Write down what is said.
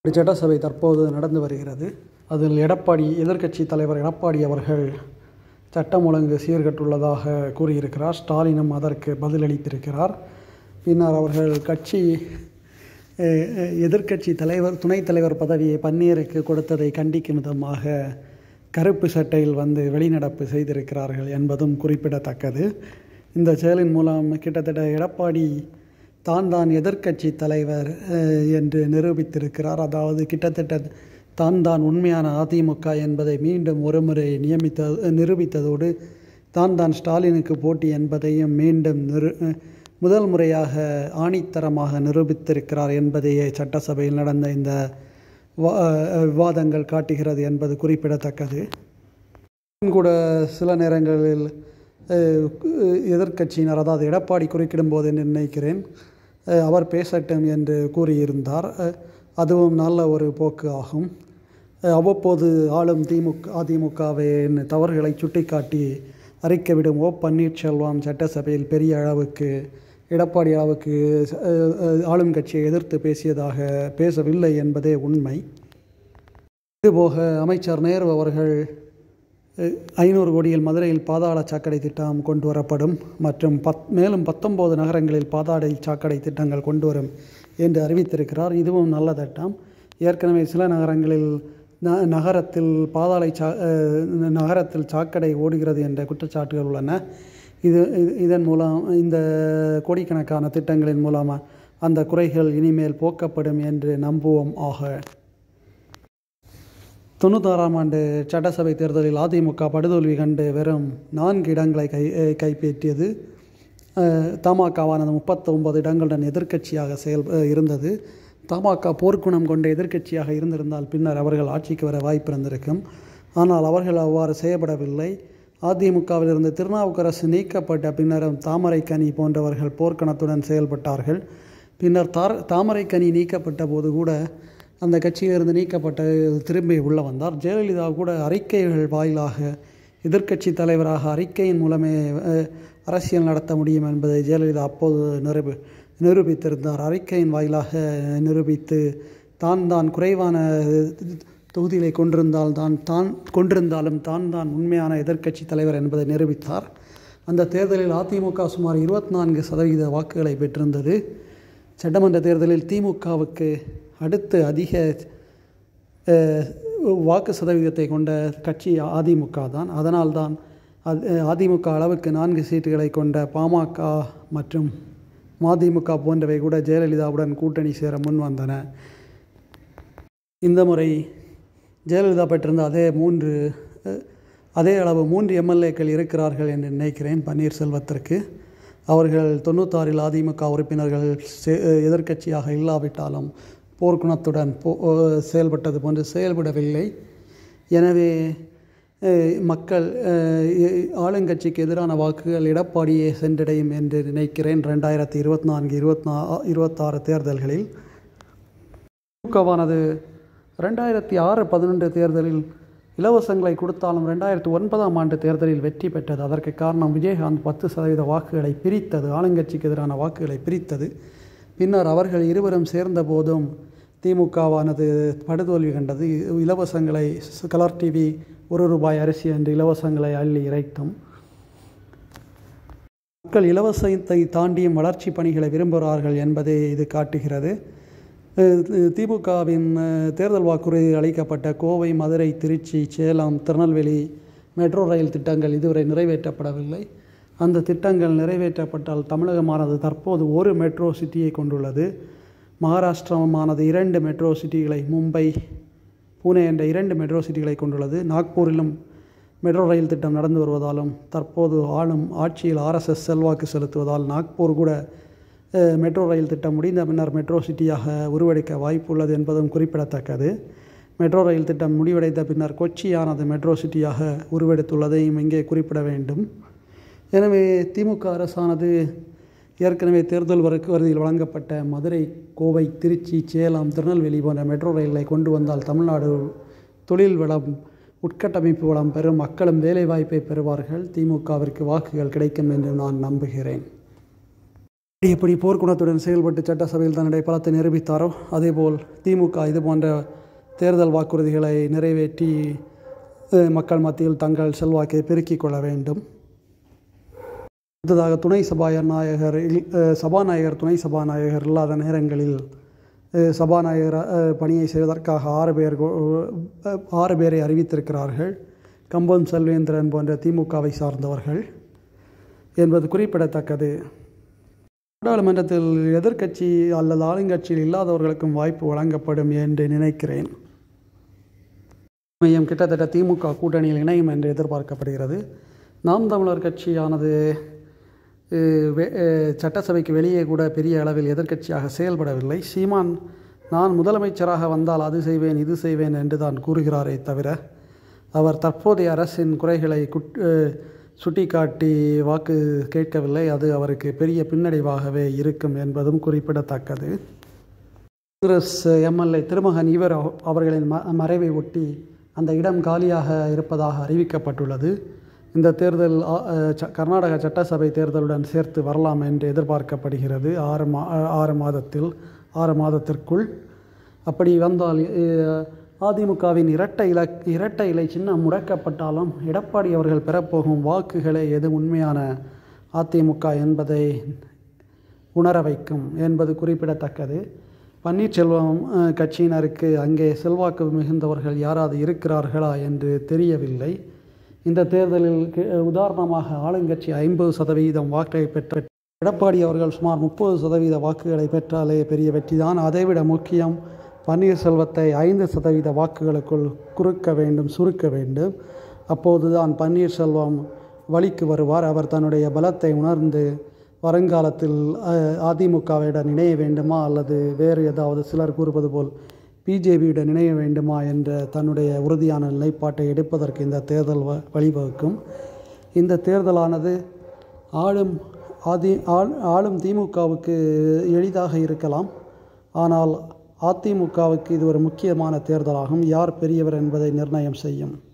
சட்டசபை தற்போது நடந்து வருகிறது அதில் எடப்பாடி எதிர்க்கட்சி தலைவர் எடப்பாடி அவர்கள் சட்டம் ஒழுங்கு சீர்கெட்டுள்ளதாக கூறியிருக்கிறார் ஸ்டாலினும் அதற்கு பதிலளித்திருக்கிறார் பின்னர் அவர்கள் கட்சி எதிர்க்கட்சி தலைவர் துணைத் தலைவர் பதவியை பன்னீருக்கு கொடுத்ததை கண்டிக்கும் விதமாக கருப்பு சட்டையில் வந்து வெளிநடப்பு செய்திருக்கிறார்கள் என்பதும் குறிப்பிடத்தக்கது இந்த செயலின் மூலம் கிட்டத்தட்ட எடப்பாடி தான் தான் எதிர்க்கட்சி தலைவர் என்று நிரூபித்திருக்கிறார் அதாவது கிட்டத்தட்ட தான் தான் உண்மையான அதிமுக என்பதை மீண்டும் ஒருமுறை நியமித்த நிரூபித்ததோடு தான் தான் ஸ்டாலினுக்கு போட்டி என்பதையும் மீண்டும் நிரு முதல் முறையாக ஆணித்தரமாக நிரூபித்திருக்கிறார் என்பதையே சட்டசபையில் நடந்த இந்த விவாதங்கள் காட்டுகிறது என்பது குறிப்பிடத்தக்கது கூட சில நேரங்களில் எதிர்க்கட்சியினர் அதாவது எடப்பாடி குறுக்கிடும் போது நினைக்கிறேன் அவர் பேசட்டும் என்று கூறியிருந்தார் அதுவும் நல்ல ஒரு போக்கு ஆகும் அவ்வப்போது ஆளும் திமுக அதிமுகவின் தவறுகளை சுட்டிக்காட்டி அறிக்கை விடும் ஓ பன்னீர்செல்வம் சட்டசபையில் பெரிய அளவுக்கு எடப்பாடி அளவுக்கு ஆளும் கட்சியை எதிர்த்து பேசியதாக பேசவில்லை என்பதே உண்மை இதுபோக அமைச்சர் நேரு அவர்கள் ஐநூறு கோடியில் மதுரையில் பாதாள சாக்கடை திட்டம் கொண்டு வரப்படும் மற்றும் பத் மேலும் பத்தொம்போது நகரங்களில் பாதாள சாக்கடை திட்டங்கள் கொண்டு வரும் என்று அறிவித்திருக்கிறார் இதுவும் நல்ல திட்டம் ஏற்கனவே சில நகரங்களில் ந நகரத்தில் பாதாளை சா நகரத்தில் சாக்கடை ஓடுகிறது என்ற குற்றச்சாட்டுகள் உள்ளன இது இதன் மூலம் இந்த கோடிக்கணக்கான திட்டங்களின் மூலம் அந்த குறைகள் இனிமேல் போக்கப்படும் என்று நம்புவோம் ஆக தொண்ணூத்தாறாம் ஆண்டு சட்டசபை தேர்தலில் அதிமுக படுதோல்வி கண்டு வெறும் நான்கு இடங்களை கை கைப்பற்றியது தமாகவானது முப்பத்தொன்பது இடங்களுடன் எதிர்க்கட்சியாக செயல் இருந்தது தமாக போர்க்குணம் கொண்ட எதிர்க்கட்சியாக இருந்திருந்தால் பின்னர் அவர்கள் ஆட்சிக்கு வர வாய்ப்பு இருந்திருக்கும் ஆனால் அவர்கள் அவ்வாறு செய்யப்படவில்லை அதிமுகவிலிருந்து திருநாவுக்கரசு நீக்கப்பட்ட பின்னரும் தாமரைக்கனி போன்றவர்கள் போர்க்கணத்துடன் செயல்பட்டார்கள் பின்னர் தார் தாமரைக்கனி நீக்கப்பட்ட போது கூட அந்த கட்சியிலிருந்து நீக்கப்பட்ட திரும்பி உள்ள வந்தார் ஜெயலலிதா கூட அறிக்கைகள் வாயிலாக எதிர்க்கட்சி தலைவராக அறிக்கையின் மூலமே அரசியல் நடத்த முடியும் என்பதை ஜெயலலிதா அப்போது நிரூபி நிரூபித்திருந்தார் அறிக்கையின் வாயிலாக நிரூபித்து தான் தான் குறைவான தொகுதிகளை கொண்டிருந்தால் தான் தான் கொண்டிருந்தாலும் தான் தான் உண்மையான எதிர்க்கட்சி தலைவர் என்பதை நிரூபித்தார் அந்த தேர்தலில் அதிமுக சுமார் இருபத்தி நான்கு சதவீத வாக்குகளை பெற்றிருந்தது சட்டமன்ற தேர்தலில் திமுகவுக்கு அடுத்து அதிக வாக்கு சதவீதத்தை கொண்ட கட்சி அதிமுக தான் அதனால்தான் அதிமுக அளவுக்கு நான்கு சீட்டுகளை கொண்ட பாமக மற்றும் மதிமுக போன்றவை கூட ஜெயலலிதாவுடன் கூட்டணி சேர முன் வந்தன இந்த முறை ஜெயலலிதா பெற்றிருந்த அதே மூன்று அதே அளவு மூன்று எம்எல்ஏக்கள் இருக்கிறார்கள் என்று நினைக்கிறேன் பன்னீர்செல்வத்திற்கு அவர்கள் தொண்ணூத்தாறில் அதிமுக உறுப்பினர்கள் எதிர்க்கட்சியாக இல்லாவிட்டாலும் போர்க்குணத்துடன் போ செயல்பட்டது போன்று செயல்படவில்லை எனவே மக்கள் ஆளுங்கட்சிக்கு எதிரான வாக்குகள் எடப்பாடியே சென்றடையும் என்று நினைக்கிறேன் ரெண்டாயிரத்தி இருபத்தி நான்கு இருபத்தி நா இருபத்தாறு தேர்தல்களில் திமுகவானது ரெண்டாயிரத்தி ஆறு பதினொன்று தேர்தலில் இலவசங்களை கொடுத்தாலும் ரெண்டாயிரத்தி ஒன்பதாம் ஆண்டு தேர்தலில் வெற்றி பெற்றது அதற்கு காரணம் விஜயகாந்த் பத்து சதவீத வாக்குகளை பிரித்தது ஆளுங்கட்சிக்கு எதிரான வாக்குகளை பிரித்தது பின்னர் அவர்கள் இருவரும் சேர்ந்த போதும் திமுகவானது படுதோல்வி கண்டது இலவசங்களை கலர் டிவி ஒரு ரூபாய் அரிசி என்று இலவசங்களை அள்ளி இறைத்தும் மக்கள் இலவசத்தை தாண்டியும் வளர்ச்சி பணிகளை விரும்புகிறார்கள் என்பதை இது காட்டுகிறது திமுகவின் தேர்தல் வாக்குறுதி அளிக்கப்பட்ட கோவை மதுரை திருச்சி சேலம் திருநெல்வேலி மெட்ரோ ரயில் திட்டங்கள் இதுவரை நிறைவேற்றப்படவில்லை அந்த திட்டங்கள் நிறைவேற்றப்பட்டால் தமிழகமானது தற்போது ஒரு மெட்ரோ சிட்டியை கொண்டுள்ளது மகாராஷ்டிரமானது இரண்டு மெட்ரோ சிட்டிகளை மும்பை பூனே என்ற இரண்டு மெட்ரோ சிட்டிகளை கொண்டுள்ளது நாக்பூரிலும் மெட்ரோ ரயில் திட்டம் நடந்து வருவதாலும் தற்போது ஆளும் ஆட்சியில் ஆர்எஸ்எஸ் செல்வாக்கு செலுத்துவதால் நாக்பூர் கூட மெட்ரோ ரயில் திட்டம் முடிந்த பின்னர் மெட்ரோ சிட்டியாக உருவெடுக்க வாய்ப்புள்ளது என்பதும் குறிப்பிடத்தக்கது மெட்ரோ ரயில் திட்டம் முடிவடைந்த பின்னர் கொச்சியானது மெட்ரோ சிட்டியாக உருவெடுத்துள்ளதையும் இங்கே குறிப்பிட வேண்டும் எனவே திமுக அரசானது ஏற்கனவே தேர்தல் வருக்கு வருதியில் வழங்கப்பட்ட மதுரை கோவை திருச்சி சேலம் திருநெல்வேலி போன்ற மெட்ரோ ரயிலை கொண்டு வந்தால் தமிழ்நாடு தொழில் வளம் உட்கட்டமைப்பு வளம் பெறும் மக்களும் வேலைவாய்ப்பை பெறுவார்கள் திமுகவிற்கு வாக்குகள் கிடைக்கும் என்று நான் நம்புகிறேன் எப்படி போர்க்குணத்துடன் செயல்பட்டு சட்டசபையில் தன்னுடைய பலத்தை நிரூபித்தாரோ அதேபோல் திமுக இது போன்ற தேர்தல் வாக்குறுதிகளை நிறைவேற்றி அஹ், மக்கள் மத்தியில் தங்கள் செல்வாக்கை பெருக்கிக் கொள்ள வேண்டும் அடுத்ததாக துணை சபாநாயகர் இல்- அஹ், சபாநாயகர் துணை சபாநாயகர் இல்லாத நேரங்களில் அஹ், சபாநாயகர் அஹ், பணியை செய்வதற்காக ஆறு பேர் கொ- அஹ், ஆறு பேரை அறிவித்திருக்கிறார்கள் கம்பம் செல்வேந்திரன் போன்ற திமுகவை சார்ந்தவர்கள் என்பது குறிப்பிடத்தக்கது நாடாளுமன்றத்தில் எதிர்க்கட்சி அல்லது ஆளுங்கட்சியில் இல்லாதவர்களுக்கும் வாய்ப்பு வழங்கப்படும் என்று நினைக்கிறேன் மையம் கிட்டத்தட்ட திமுக கூட்டணியில் இணையும் என்று எதிர்பார்க்கப்படுகிறது நாம் தமிழர் கட்சியானது அஹ், வெ- அஹ், சட்டசபைக்கு வெளியே கூட பெரிய அளவில் எதிர்க்கட்சியாக செயல்படவில்லை சீமான் நான் முதலமைச்சராக வந்தால் அது செய்வேன் இது செய்வேன் என்று தான் கூறுகிறாரே தவிர அவர் தற்போதைய அரசின் குறைகளை குட் அஹ், சுட்டிக்காட்டி வாக்கு கேட்கவில்லை அது அவருக்கு பெரிய பின்னடைவாகவே இருக்கும் என்பதும் குறிப்பிடத்தக்கது காங்கிரஸ் எம்எல்ஏ திருமகன் ஈவர் அவ- அவர்களின் ம மறைவை ஒட்டி அந்த இடம் காலியாக இருப்பதாக அறிவிக்கப்பட்டுள்ளது இந்த தேர்தல் ஆ, அ, ச- கர்நாடக சட்டசபை தேர்தலுடன் சேர்த்து வரலாம் என்று எதிர்பார்க்கப்படுகிறது ஆறு மா அ, ஆறு மாதத்தில் ஆறு மாதத்திற்குள் அப்படி வந்தால் அ, அதிமுகவின் இரட்டை இல இரட்டை இலை சின்னம் முடக்கப்பட்டாலும் எடப்பாடி அவர்கள் பெறப்போகும் வாக்குகளே எது உண்மையான அதிமுக என்பதை உணர வைக்கும் என்பது குறிப்பிடத்தக்கது பன்னீர்செல்வம் அஹ், கட்சியினருக்கு அங்கே செல்வாக்கு மிகுந்தவர்கள் யாராவது இருக்கிறார்களா என்று தெரியவில்லை இந்த தேர்தலில் கி- உதாரணமாக ஆளுங்கட்சி ஐம்பது சதவீதம் வாக்கை பெற்ற எடப்பாடி அவர்கள் சுமார் முப்பது சதவீத வாக்குகளை பெற்றாலே பெரிய வெற்றிதான் அதைவிட முக்கியம் பன்னீர்செல்வத்தை ஐந்து சதவீத வாக்குகளுக்குள் குறுக்க வேண்டும் சுருக்க வேண்டும் அப்போதுதான் பன்னீர்செல்வம் வழிக்கு வருவார் அவர் தன்னுடைய பலத்தை உணர்ந்து வருங்காலத்தில் அஹ், அதிமுகவிடம் இணைய வேண்டுமா அல்லது வேறு ஏதாவது சிலர் கூறுவது போல் பிஜேபியுடன் இணைய வேண்டுமா என்ற தன்னுடைய உறுதியான நிலைப்பாட்டை எடுப்பதற்கு இந்த தேர்தல் வ- வழிவகுக்கும் இந்த தேர்தலானது ஆளும் அதி ஆள் ஆளும் திமுகவுக்கு எளிதாக இருக்கலாம் ஆனால் அதிமுகவுக்கு இது ஒரு முக்கியமான தேர்தலாகும் யார் பெரியவர் என்பதை நிர்ணயம் செய்யும்